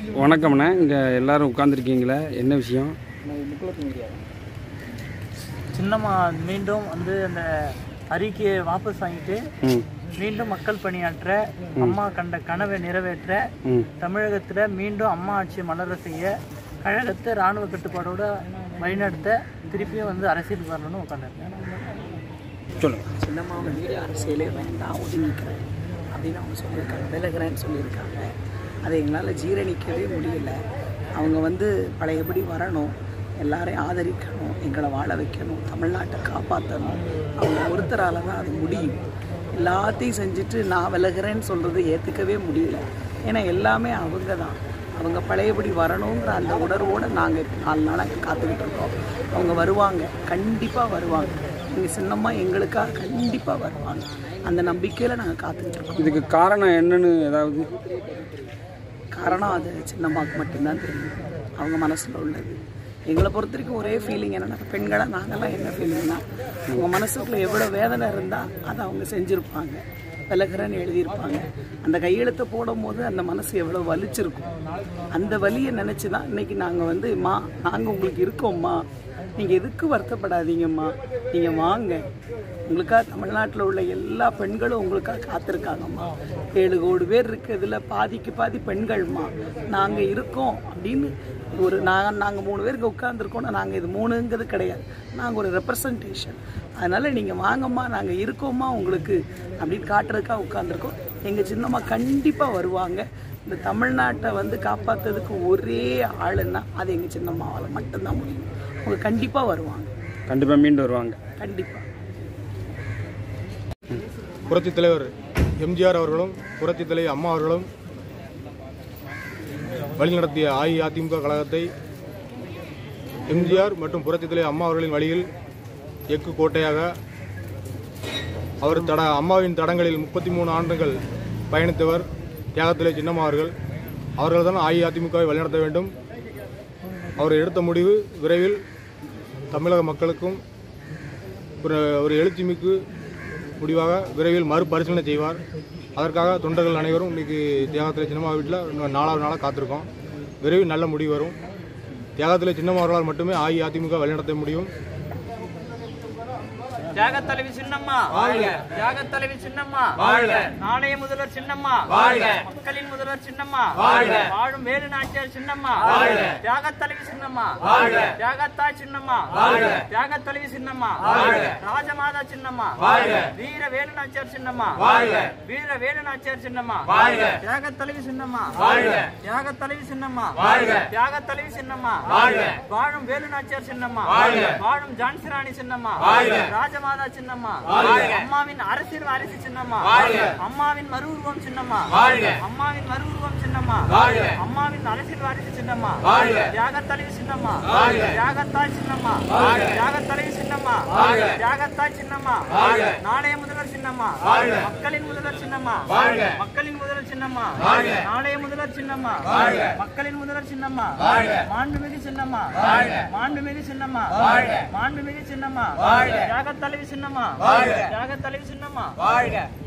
வணக்கம்ண்ணே இங்கே எல்லாரும் உட்காந்துருக்கீங்களே என்ன விஷயம் சின்னம்மா மீண்டும் வந்து அந்த அறிக்கையை வாபஸ் வாங்கிட்டு ம் மீண்டும் மக்கள் பணியாற்ற அம்மா கண்ட கனவை நிறைவேற்ற ம் தமிழகத்தில் மீண்டும் அம்மா ஆட்சி மலர செய்ய கழகத்தை இராணுவ கட்டுப்பாடோட வழிநடத்த திருப்பியும் வந்து அரசியல் வரணும்னு உட்காந்துருக்கேன் சொல்லுங்கள் சின்னம்மா வந்து அரசியலே வேண்டாம் ஒதுங்கிக்கிறேன் அப்படின்னு அவங்க சொல்லியிருக்காங்க விலகிறேன்னு சொல்லியிருக்காங்க அதை எங்களால் ஜீரணிக்கவே முடியல அவங்க வந்து பழையபடி வரணும் எல்லாரையும் ஆதரிக்கணும் எங்களை வாழ வைக்கணும் தமிழ்நாட்டை காப்பாற்றணும் அவங்க ஒருத்தரால் தான் அது முடியும் எல்லாத்தையும் செஞ்சுட்டு நான் விலகிறேன்னு சொல்கிறது ஏற்றுக்கவே முடியல ஏன்னா எல்லாமே அவங்க தான் அவங்க பழையபடி வரணுங்கிற அந்த உணர்வோடு நாங்கள் நாலு நாளாக காத்துக்கிட்டு இருக்கோம் அவங்க வருவாங்க கண்டிப்பாக வருவாங்க எங்கள் சின்னம்மா எங்களுக்காக கண்டிப்பாக வருவாங்க அந்த நம்பிக்கையில் நாங்கள் காத்துக்கிட்டு இருக்கோம் இதுக்கு காரணம் என்னன்னு ஏதாவது காரணம் அது சின்னம்மாவுக்கு மட்டும்தான் தெரியும் அவங்க மனசில் உள்ளது எங்களை பொறுத்த வரைக்கும் ஒரே ஃபீலிங் என்னென்னா பெண்களாக நாங்கள்லாம் என்ன ஃபீலிங்னா அவங்க மனசுக்குள்ள எவ்வளோ வேதனை இருந்தால் அதை அவங்க செஞ்சுருப்பாங்க விலகிறேன்னு எழுதியிருப்பாங்க அந்த கையெழுத்தை போடும்போது அந்த மனசு எவ்வளோ வலிச்சிருக்கும் அந்த வலியை நினச்சி தான் இன்னைக்கு நாங்கள் வந்து மா நாங்கள் உங்களுக்கு இருக்கோம்மா நீங்கள் எதுக்கு வருத்தப்படாதீங்கம்மா நீங்கள் வாங்க உங்களுக்காக தமிழ்நாட்டில் உள்ள எல்லா பெண்களும் உங்களுக்காக காத்திருக்காங்கம்மா ஏழு கோடி பேர் இருக்கிறதுல பாதிக்கு பாதி பெண்கள்மா நாங்கள் இருக்கோம் அப்படின்னு ஒரு நாங்கள் நாங்கள் மூணு பேருக்கு உட்காந்துருக்கோம்னா நாங்கள் இது மூணுங்கிறது கிடையாது நாங்கள் ஒரு ரெப்ரசன்டேஷன் அதனால் நீங்கள் வாங்கம்மா நாங்கள் இருக்கோம்மா உங்களுக்கு அப்படின்னு காட்டுறதுக்காக உட்காந்துருக்கோம் எங்கள் சின்னம்மா கண்டிப்பாக வருவாங்க இந்த தமிழ்நாட்டை வந்து காப்பாற்றுறதுக்கு ஒரே ஆளுன்னா அது எங்கள் சின்னம்மாவால் மட்டும்தான் முடியும் அவங்க கண்டிப்பாக வருவாங்க கண்டிப்பாக மீண்டு வருவாங்க கண்டிப்பாக புரட்சித் தலைவர் எம்ஜிஆர் அவர்களும் புரட்சித் தலைவர் அம்மா அவர்களும் வழிநடத்திய அஇஅதிமுக கழகத்தை எம்ஜிஆர் மற்றும் புரட்சித் தலைவர் அம்மா அவர்களின் வழியில் எக்கு கோட்டையாக அவர் தட அம்மாவின் தடங்களில் முப்பத்தி மூணு ஆண்டுகள் பயணித்தவர் தியாகத்திலே சின்னம்மா அவர்கள் அவர்கள் தான் அஇஅதிமுகவை வழிநடத்த வேண்டும் அவர் எடுத்த முடிவு விரைவில் தமிழக மக்களுக்கும் ஒரு ஒரு எழுச்சிமிக்கு முடிவாக விரைவில் மறுபரிசீலனை செய்வார் அதற்காக தொண்டர்கள் அனைவரும் இன்னைக்கு தியாகத்தில் சின்னம்மா வீட்டில் இன்னும் நாலாவது நாளாக காத்திருக்கோம் விரைவில் நல்ல முடிவு வரும் தியாகத்தில் சின்னம்மா அவர்களால் மட்டுமே அஇஅதிமுக வழிநடத்த முடியும் தியாக தலைவி சின்னம்மா வாழ்க தியாக தலைவி சின்னம்மா வாழ்க நாளைய முதல்வர் சின்னம்மா வாழ்க மக்களின் முதல்வர் சின்னம்மா வாழ்க வாழும் வேலு நாச்சியார் சின்னம்மா வாழ்க தியாக தலைவி சின்னம்மா வாழ்க தியாகத்தாய் சின்னம்மா வாழ்க தியாக தலைவி சின்னம்மா வாழ்க ராஜமாதா சின்னம்மா வாழ்க வீர வேலு நாச்சியார் சின்னம்மா வாழ்க வீர வேலு நாச்சியார் சின்னம்மா வாழ்க தியாக தலைவி சின்னம்மா வாழ்க தியாக தலைவி சின்னம்மா வாழ்க தியாக தலைவி சின்னம்மா வாழ்க வாழும் வேலு நாச்சியார் சின்னம்மா வாழ்க வாழும் ஜான்சி ராணி சின்னம்மா வாழ்க ராஜமாதா சின்னம்மா வாழ்க அம்மாவின் அரசியல் வாரிசு சின்னம்மா வாழ்க அம்மாவின் மறுஉருவம் சின்னம்மா வாழ்க அம்மாவின் மறுஉருவம் சின்னம்மா வாழ்க அம்மாவின் அரசியல் வாரிசு சின்னம்மா வாழ்க தியாக தலைவி சின்னம்மா வாழ்க தியாகத்தாய் சின்னம்மா வாழ்க தியாக தலைவி சின்னம்மா வாழ்க தியாகத்தாய் சின்னம்மா வாழ்க நாளைய முதல்வர் சின்னம்மா வாழ்க மக்களின் முதல்வர் சின்னம்மா வாழ்க மக்களின் முதல்வர் சின்னம்மா வாழ்க நாளைய முதல்வர் சின்னம்மா வாழ்க மக்களின் முதல்வர் சின்னம்மா வாழ்க மாண்புமிகு சின்னம்மா வாழ்க மாண்புமிகு சின்னம்மா வாழ்க மாண்புமிகு சின்னம்மா வாழ்க தியாக தலைவி சின்னம்மா வாழ்க தியாக தலைவி சின்னம்மா வாழ்க